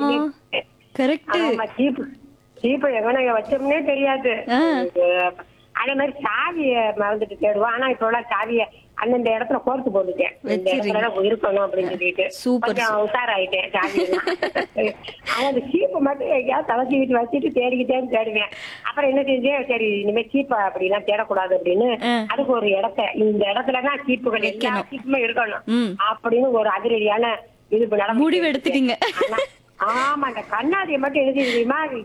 Correct ஆமா சீப்பு சீப்பு எங்க வச்சோம்னே தெரியாது ஆ. அதே மாதிரி சாவிய மறந்துட்டு தேடுவோம் ஆனா இப்ப உள்ள சாவிய அந்தந்த இடத்துல கோர்த்து போட்டுட்டேன் இந்த வச்சிடுறீங்க. இடத்துல தான் இருக்கணும் அப்படின்னு சொல்லிட்டு சூப்பர், கொஞ்சம் உஷாராயிட்டேன் சாவி ஆனா அந்த சீப்பு மட்டும் எங்கேயாவது தலைச்சி வீட்டு வச்சுட்டு தேடிக்கிட்டே தேடுவேன் அப்புறம் என்ன செஞ்சேன் சரி இனிமே சீப்பா அப்படிலாம் தேடக்கூடாது அப்படின்னு ஆ. அதுக்கு ஒரு இடத்த இந்த இடத்துலதான் சீப்புகள் எல்லா வைக்கணும். சீப்புமே இருக்கணும் ம். அப்படின்னு ஒரு அதிரடியான இது இப்ப நடந்துச்சு. முடிவு எடுத்துட்டீங்க. ஆனா, ஆமா அந்த கண்ணாடியை மட்டும் எழுதி தெரியுமா